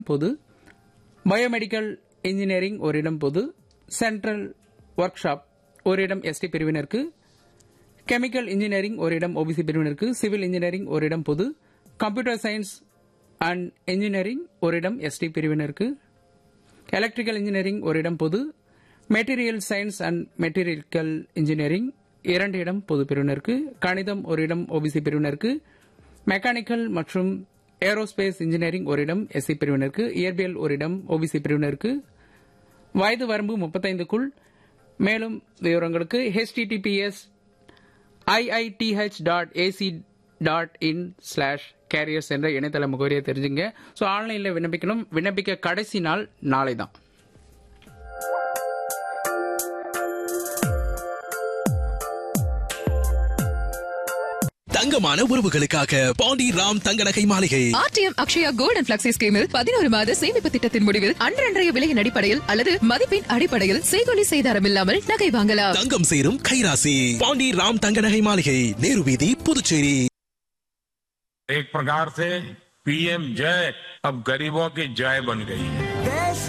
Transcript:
பொது biomedical engineering ஒரு இடம் பொது சென்ட்ரல் ஒர்க் ஷாப் ஒரு இடம் எஸ்டி பிரிவினருக்கு கெமிக்கல் இன்ஜினியரிங் ஒரு இடம் ஓபிசி பிரிவினருக்கு சிவில் இன்ஜினியரிங் ஒரு இடம் பொது கம்ப்யூட்டர் சயின்ஸ் அண்ட் இன்ஜினியரிங் ஒரு இடம் எஸ்டி பிரிவினருக்கு எலக்ட்ரிக்கல் இன்ஜினியரிங் ஒரு இடம் பொது material science and material engineering இரண்டு இடம் பொது பிரிவினருக்கு கணிதம் ஒரு இடம் ஓபிசி பிரிவினருக்கு மெக்கானிக்கல் மற்றும் ஏரோஸ்பேஸ் இன்ஜினியரிங் ஒரு இடம் எஸ்சி பிரிவினருக்கு இயற்பியல் ஒரு இடம் ஓபிசி பிரிவினருக்கு வயது வரம்பு முப்பத்தைந்துக்குள் மேலும் விவரங்களுக்கு HTTPS IITH dot AC dot in slash careers என்ற இணையதள முகவரியை தெரிஞ்சுங்க ஸோ ஆன்லைனில் விண்ணப்பிக்கணும் விண்ணப்பிக்க கடைசி நாள் நாளை தான் தங்கமான உறவுகளுக்காக பாண்டி ராம் தங்க நகை மாளிகை RTM Akshaya gold and flexi ஸ்கீமில் பதினோரு மாத சேமிப்பு திட்டத்தின் முடிவில் அன்றன்றைய விலையின் அடிப்படையில் அல்லது மதிப்பின் அடிப்படையில் செய்கொலி செய்தாரம் இல்லாமல் நகை வாங்கலாம் தங்கம் சேரும் கைராசி பாண்டி ராம் தங்க நகை மாளிகை நேரு வீதி புதுச்சேரி एक प्रकार से पीएम जय अब गरीबों की जय बन गई है